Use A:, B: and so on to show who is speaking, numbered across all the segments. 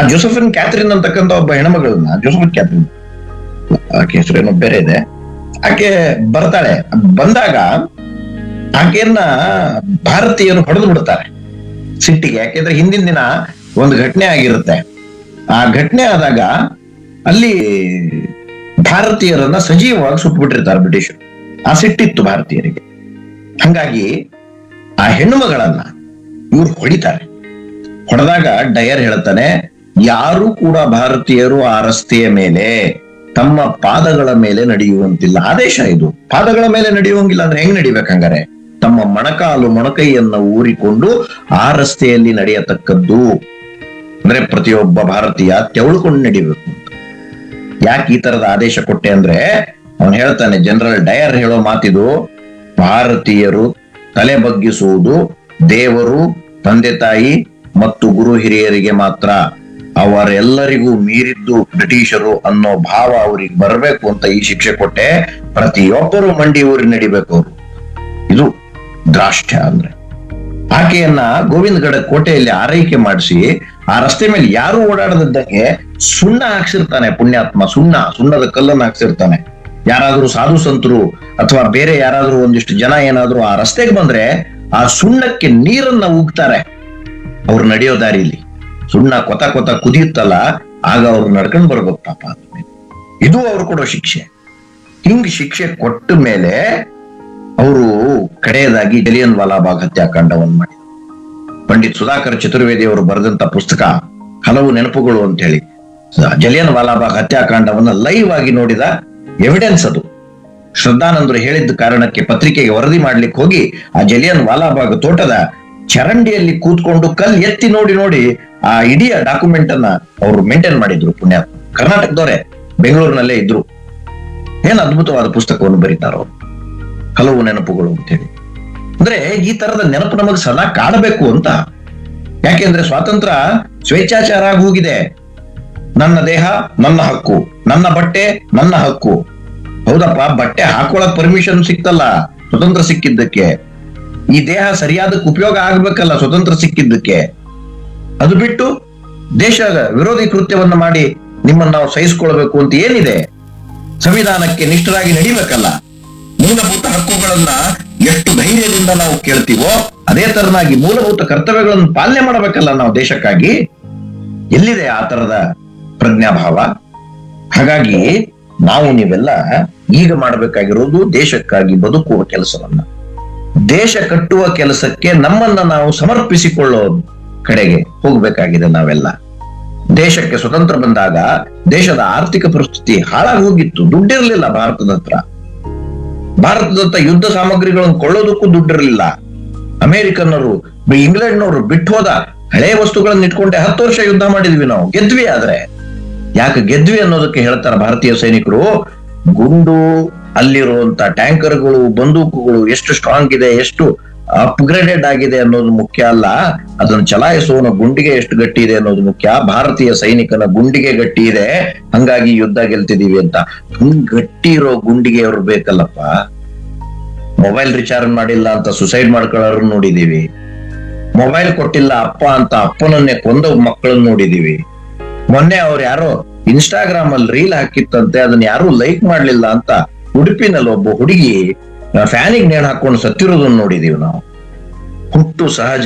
A: ಆ Josephine Catherine ಅಂತಕ್ಕಂಥ ಒಬ್ಬ ಹೆಣ್ಮಗಳನ್ನ ಜೋಸಫಿನ್ ಕ್ಯಾಥರಿನ್ ಆಕೆ ಹೆಸರೇನೋ ಬೇರೆ ಇದೆ ಆಕೆ ಬರ್ತಾಳೆ ಬಂದಾಗ ಆಕೆಯನ್ನ ಭಾರತೀಯರು ಹೊಡೆದು ಬಿಡ್ತಾರೆ ಸಿಟ್ಟಿಗೆ ಯಾಕೆಂದ್ರೆ ಹಿಂದಿನ ದಿನ ಒಂದು ಘಟನೆ ಆಗಿರುತ್ತೆ ಆ ಘಟನೆ ಆದಾಗ ಅಲ್ಲಿ ಭಾರತೀಯರನ್ನ ಸಜೀವವಾಗಿ ಸುಟ್ಬಿಟ್ಟಿರ್ತಾರೆ ಬ್ರಿಟಿಷರು ಆ ಸಿಟ್ಟಿತ್ತು ಭಾರತೀಯರಿಗೆ ಹಂಗಾಗಿ ಆ ಹೆಣ್ಣು ಮಗಳನ್ನ ಇವ್ರು ಹೊಡಿತಾರೆ ಹೊಡೆದಾಗ ಡಯರ್ ಹೇಳ್ತಾನೆ ಯಾರು ಕೂಡ ಭಾರತೀಯರು ಆ ರಸ್ತೆಯ ಮೇಲೆ ತಮ್ಮ ಪಾದಗಳ ಮೇಲೆ ನಡೆಯುವಂತಿಲ್ಲ ಆದೇಶ ಇದು ಪಾದಗಳ ಮೇಲೆ ನಡೆಯುವಂಗಿಲ್ಲ ಅಂದ್ರೆ ಹೆಂಗ್ ನಡಿಬೇಕಂಗಾರೆ ತಮ್ಮ ಮೊಣಕಾಲು ಮೊಣಕೈಯನ್ನ ಊರಿಕೊಂಡು ಆ ರಸ್ತೆಯಲ್ಲಿ ನಡೆಯತಕ್ಕದ್ದು ಅಂದ್ರೆ ಪ್ರತಿಯೊಬ್ಬ ಭಾರತೀಯ ತೆವಳುಕೊಂಡು ನಡಿಬೇಕು ಅಂತ ಯಾಕೆ ಈ ತರದ ಆದೇಶ ಕೊಟ್ಟೆ ಅಂದ್ರೆ ಅವನು ಹೇಳ್ತಾನೆ ಜನರಲ್ ಡಯರ್ ಹೇಳೋ ಮಾತಿದು ಭಾರತೀಯರು ತಲೆ ಬಗ್ಗಿಸುವುದು ದೇವರು ತಂದೆ ತಾಯಿ ಮತ್ತು ಗುರು ಹಿರಿಯರಿಗೆ ಮಾತ್ರ ಅವರೆಲ್ಲರಿಗೂ ಮೀರಿದ್ದು ಬ್ರಿಟಿಷರು ಅನ್ನೋ ಭಾವ ಅವ್ರಿಗೆ ಬರಬೇಕು ಅಂತ ಈ ಶಿಕ್ಷೆ ಕೊಟ್ಟೆ ಪ್ರತಿಯೊಬ್ಬರು ಮಂಡಿ ಊರಿ ನಡಿಬೇಕು ಅವರು ಇದು ದ್ರಾಷ್ಟ್ಯ ಅಂದ್ರೆ ಆಕೆಯನ್ನ ಗೋವಿಂದಗಡ ಕೋಟೆಯಲ್ಲಿ ಆರೈಕೆ ಮಾಡಿಸಿ ಆ ರಸ್ತೆ ಮೇಲೆ ಯಾರು ಓಡಾಡದಿದ್ದಂಗೆ ಸುಣ್ಣ ಹಾಕ್ಸಿರ್ತಾನೆ ಪುಣ್ಯಾತ್ಮ ಸುಣ್ಣ ಸುಣ್ಣದ ಕಲ್ಲನ್ನು ಹಾಕ್ಸಿರ್ತಾನೆ ಯಾರಾದ್ರೂ ಸಾಧು ಸಂತರು ಅಥವಾ ಬೇರೆ ಯಾರಾದ್ರೂ ಒಂದಿಷ್ಟು ಜನ ಏನಾದ್ರೂ ಆ ರಸ್ತೆಗೆ ಬಂದ್ರೆ ಆ ಸುಣ್ಣಕ್ಕೆ ನೀರನ್ನ ಉಗ್ತಾರೆ ಅವ್ರು ನಡೆಯೋ ದಾರಿಲಿ ಸುಣ್ಣ ಕೊತ ಕೊತ ಕುದಿಯುತ್ತಲ್ಲ ಆಗ ಅವ್ರು ನಡ್ಕೊಂಡ್ ಬರ್ಬೇಕು ಪಾಪ ಅದ್ಮೇಲೆ. ಇದು ಅವ್ರು ಕೊಡೋ ಶಿಕ್ಷೆ ಹಿಂಗ್ ಶಿಕ್ಷೆ ಕೊಟ್ಟ ಮೇಲೆ ಅವರು ಕಡೆಯದಾಗಿ ಜಲಿಯನ್ ವಾಲಾಬಾಗ್ ಹತ್ಯಾಕಾಂಡವನ್ನು ಮಾಡಿದರು ಪಂಡಿತ್ ಸುಧಾಕರ್ ಚತುರ್ವೇದಿ ಅವರು ಬರೆದಂತ ಪುಸ್ತಕ ಹಲವು ನೆನಪುಗಳು ಅಂತ ಹೇಳಿ ಜಲಿಯನ್ ವಾಲಾಬಾಗ್ ಹತ್ಯಾಕಾಂಡವನ್ನ ಲೈವ್ ಆಗಿ ನೋಡಿದ ಎವಿಡೆನ್ಸ್ ಅದು ಶ್ರದ್ಧಾನಂದರು ಹೇಳಿದ್ದ ಕಾರಣಕ್ಕೆ ಪತ್ರಿಕೆಗೆ ವರದಿ ಮಾಡ್ಲಿಕ್ಕೆ ಹೋಗಿ ಆ ಜಲಿಯನ್ ವಾಲಾಬಾಗ್ ತೋಟದ ಚರಂಡಿಯಲ್ಲಿ ಕೂತ್ಕೊಂಡು ಕಲ್ ಎತ್ತಿ ನೋಡಿ ನೋಡಿ ಆ ಇಡೀ ಡಾಕ್ಯುಮೆಂಟ್ ಅನ್ನ ಅವರು ಮೇಂಟೈನ್ ಮಾಡಿದ್ರು ಪುಣ್ಯ ಕರ್ನಾಟಕದವರೇ ಬೆಂಗಳೂರಿನಲ್ಲೇ ಇದ್ರು ಏನ್ ಅದ್ಭುತವಾದ ಪುಸ್ತಕವನ್ನು ಬರೀತಾರೋ ಹಲವು ನೆನಪುಗಳು ಅಂತೇಳಿ ಅಂದ್ರೆ ಈ ತರದ ನೆನಪು ನಮಗೆ ಸದಾ ಕಾಡಬೇಕು ಅಂತ ಯಾಕೆಂದ್ರೆ ಸ್ವಾತಂತ್ರ್ಯ ಸ್ವೇಚ್ಛಾಚಾರ ಆಗಿ ಹೋಗಿದೆ ನನ್ನ ದೇಹ ನನ್ನ ಹಕ್ಕು ನನ್ನ ಬಟ್ಟೆ ನನ್ನ ಹಕ್ಕು ಹೌದಪ್ಪ ಬಟ್ಟೆ ಹಾಕೊಳಕ್ ಪರ್ಮಿಷನ್ ಸಿಕ್ತಲ್ಲ ಸ್ವತಂತ್ರ ಸಿಕ್ಕಿದ್ದಕ್ಕೆ ಈ ದೇಹ ಸರಿಯಾದಕ್ಕೆ ಉಪಯೋಗ ಆಗ್ಬೇಕಲ್ಲ ಸ್ವತಂತ್ರ ಸಿಕ್ಕಿದ್ದಕ್ಕೆ ಅದು ಬಿಟ್ಟು ದೇಶ ವಿರೋಧಿ ಕೃತ್ಯವನ್ನ ಮಾಡಿ ನಿಮ್ಮನ್ನ ನಾವು ಸಹಿಸ್ಕೊಳ್ಬೇಕು ಅಂತ ಏನಿದೆ ಸಂವಿಧಾನಕ್ಕೆ ನಿಷ್ಠರಾಗಿ ನಡಿಬೇಕಲ್ಲ ಮೂಲಭೂತ ಹಕ್ಕುಗಳನ್ನ ಎಷ್ಟು ಧೈರ್ಯದಿಂದ ನಾವು ಕೇಳ್ತೀವೋ ಅದೇ ತರನಾಗಿ ಮೂಲಭೂತ ಕರ್ತವ್ಯಗಳನ್ನು ಪಾಲನೆ ಮಾಡಬೇಕಲ್ಲ ನಾವು ದೇಶಕ್ಕಾಗಿ ಎಲ್ಲಿದೆ ಆ ತರದ ಪ್ರಜ್ಞಾಭಾವ ಹಾಗಾಗಿ ನಾವು ನೀವೆಲ್ಲ ಈಗ ಮಾಡಬೇಕಾಗಿರೋದು ದೇಶಕ್ಕಾಗಿ ಬದುಕುವ ಕೆಲಸವನ್ನ ದೇಶ ಕಟ್ಟುವ ಕೆಲಸಕ್ಕೆ ನಮ್ಮನ್ನ ನಾವು ಸಮರ್ಪಿಸಿಕೊಳ್ಳೋ ಕಡೆಗೆ ಹೋಗ್ಬೇಕಾಗಿದೆ ನಾವೆಲ್ಲ ದೇಶಕ್ಕೆ ಸ್ವತಂತ್ರ ಬಂದಾಗ ದೇಶದ ಆರ್ಥಿಕ ಪರಿಸ್ಥಿತಿ ಹಾಳಾಗಿ ಹೋಗಿತ್ತು ದುಡ್ಡಿರ್ಲಿಲ್ಲ ಭಾರತದ ಹತ್ರ ಭಾರತದ ಹತ್ರ ಯುದ್ಧ ಸಾಮಗ್ರಿಗಳನ್ನು ಕೊಳ್ಳೋದಕ್ಕೂ ದುಡ್ಡಿರ್ಲಿಲ್ಲ ಅಮೆರಿಕನ್ನರು ಇಂಗ್ಲೆಂಡ್ನವರು ಬಿಟ್ಟು ಹೋದ ಹಳೆ ವಸ್ತುಗಳನ್ನ ಇಟ್ಕೊಂಡೆ ಹತ್ತು ವರ್ಷ ಯುದ್ಧ ಮಾಡಿದ್ವಿ ನಾವು ಗೆದ್ವಿ ಆದ್ರೆ ಯಾಕೆ ಗೆದ್ವಿ ಅನ್ನೋದಕ್ಕೆ ಹೇಳ್ತಾರ ಭಾರತೀಯ ಸೈನಿಕರು ಗುಂಡು ಅಲ್ಲಿರುವಂತ ಟ್ಯಾಂಕರ್ಗಳು ಬಂದೂಕುಗಳು ಎಷ್ಟು ಸ್ಟ್ರಾಂಗ್ ಇದೆ ಎಷ್ಟು ಅಪ್ಗ್ರೇಡೆಡ್ ಆಗಿದೆ ಅನ್ನೋದು ಮುಖ್ಯ ಅಲ್ಲ ಅದನ್ನು ಚಲಾಯಿಸುವವನ ಗುಂಡಿಗೆ ಎಷ್ಟು ಗಟ್ಟಿ ಇದೆ ಅನ್ನೋದು ಮುಖ್ಯ ಭಾರತೀಯ ಸೈನಿಕನ ಗುಂಡಿಗೆ ಗಟ್ಟಿ ಇದೆ ಹಂಗಾಗಿ ಯುದ್ಧ ಗೆಲ್ತಿದೀವಿ ಅಂತ ಹಂಗ್ ಗಟ್ಟಿ ಇರೋ ಗುಂಡಿಗೆ ಅವ್ರು ಬೇಕಲ್ಲಪ್ಪ ಮೊಬೈಲ್ ರಿಚಾರ್ಜ್ ಮಾಡಿಲ್ಲ ಅಂತ ಸುಸೈಡ್ ಮಾಡ್ಕೊಳ್ಳೋರು ನೋಡಿದೀವಿ ಮೊಬೈಲ್ ಕೊಟ್ಟಿಲ್ಲ ಅಪ್ಪ ಅಂತ ಅಪ್ಪನನ್ನೇ ಕೊಂದ ಮಕ್ಕಳನ್ನ ನೋಡಿದೀವಿ ಮೊನ್ನೆ ಅವ್ರು ಯಾರೋ ಇನ್ಸ್ಟಾಗ್ರಾಮ್ ಅಲ್ಲಿ ರೀಲ್ ಹಾಕಿತ್ತಂತೆ ಅದನ್ನ ಯಾರು ಲೈಕ್ ಮಾಡ್ಲಿಲ್ಲ ಅಂತ ಉಡುಪಿನಲ್ಲಿ ಒಬ್ಬ ಹುಡುಗಿ ಫ್ಯಾನಿಗೆ ನೇಣು ಹಾಕೊಂಡು ಸತ್ತಿರೋದನ್ನ ನೋಡಿದೀವಿ ನಾವು ಹುಟ್ಟು ಸಹಜ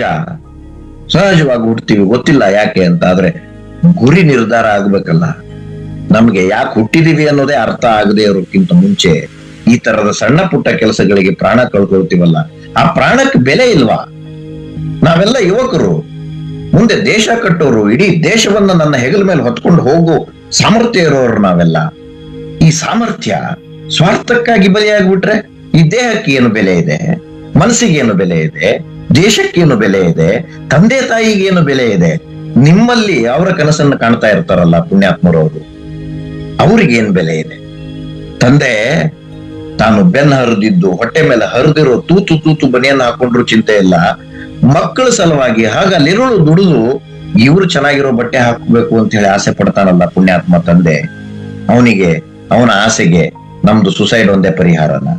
A: ಸಹಜವಾಗಿ ಹುಡ್ತೀವಿ ಗೊತ್ತಿಲ್ಲ ಯಾಕೆ ಅಂತ ಆದ್ರೆ ಗುರಿ ನಿರ್ಧಾರ ಆಗ್ಬೇಕಲ್ಲ ನಮ್ಗೆ ಯಾಕೆ ಹುಟ್ಟಿದೀವಿ ಅನ್ನೋದೇ ಅರ್ಥ ಆಗದೆ ಇರೋಕ್ಕಿಂತ ಮುಂಚೆ ಈ ತರದ ಸಣ್ಣ ಪುಟ್ಟ ಕೆಲಸಗಳಿಗೆ ಪ್ರಾಣ ಕಳ್ಕೊಳ್ತೀವಲ್ಲ ಆ ಪ್ರಾಣಕ್ಕೆ ಬೆಲೆ ಇಲ್ವಾ ನಾವೆಲ್ಲ ಯುವಕರು ಮುಂದೆ ದೇಶ ಕಟ್ಟೋರು ಇಡೀ ದೇಶವನ್ನ ನನ್ನ ಹೆಗಲ ಮೇಲೆ ಹೊತ್ಕೊಂಡು ಹೋಗೋ ಸಾಮರ್ಥ್ಯ ಇರೋರು ನಾವೆಲ್ಲ ಈ ಸಾಮರ್ಥ್ಯ ಸ್ವಾರ್ಥಕ್ಕಾಗಿ ಬಲಿಯಾಗ್ಬಿಟ್ರೆ ಈ ದೇಹಕ್ಕೆ ಏನು ಬೆಲೆ ಇದೆ ಮನಸ್ಸಿಗೆ ಏನು ಬೆಲೆ ಇದೆ ದೇಶಕ್ಕೇನು ಬೆಲೆ ಇದೆ ತಂದೆ ತಾಯಿಗೆ ಏನು ಬೆಲೆ ಇದೆ ನಿಮ್ಮಲ್ಲಿ ಅವರ ಕನಸನ್ನ ಕಾಣ್ತಾ ಇರ್ತಾರಲ್ಲ ಪುಣ್ಯಾತ್ಮರವರು ಅವ್ರಿಗೇನ್ ಬೆಲೆ ಇದೆ ತಂದೆ ತಾನು ಬೆನ್ನ ಹರಿದಿದ್ದು ಹೊಟ್ಟೆ ಮೇಲೆ ಹರಿದಿರೋ ತೂತು ತೂತು ಬನಿಯನ್ನ ಹಾಕೊಂಡ್ರು ಚಿಂತೆ ಇಲ್ಲ ಮಕ್ಕಳ ಸಲುವಾಗಿ ಹಾಗ ಅಲ್ಲಿರೋಳು ದುಡಿದು ಇವ್ರು ಚೆನ್ನಾಗಿರೋ ಬಟ್ಟೆ ಹಾಕಬೇಕು ಅಂತ ಹೇಳಿ ಆಸೆ ಪಡ್ತಾನಲ್ಲ ಪುಣ್ಯಾತ್ಮ ತಂದೆ ಅವನಿಗೆ ಅವನ ಆಸೆಗೆ ನಮ್ದು ಸುಸೈಡ್ ಒಂದೇ ಪರಿಹಾರನ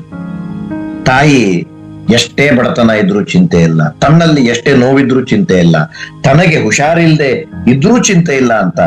A: ತಾಯಿ ಎಷ್ಟೇ ಬಡತನ ಇದ್ರೂ ಚಿಂತೆ ಇಲ್ಲ ತನ್ನಲ್ಲಿ ಎಷ್ಟೇ ನೋವಿದ್ರೂ ಚಿಂತೆ ಇಲ್ಲ ತನಗೆ ಹುಷಾರಿಲ್ದೆ ಇದ್ರೂ ಚಿಂತೆ ಇಲ್ಲ ಅಂತ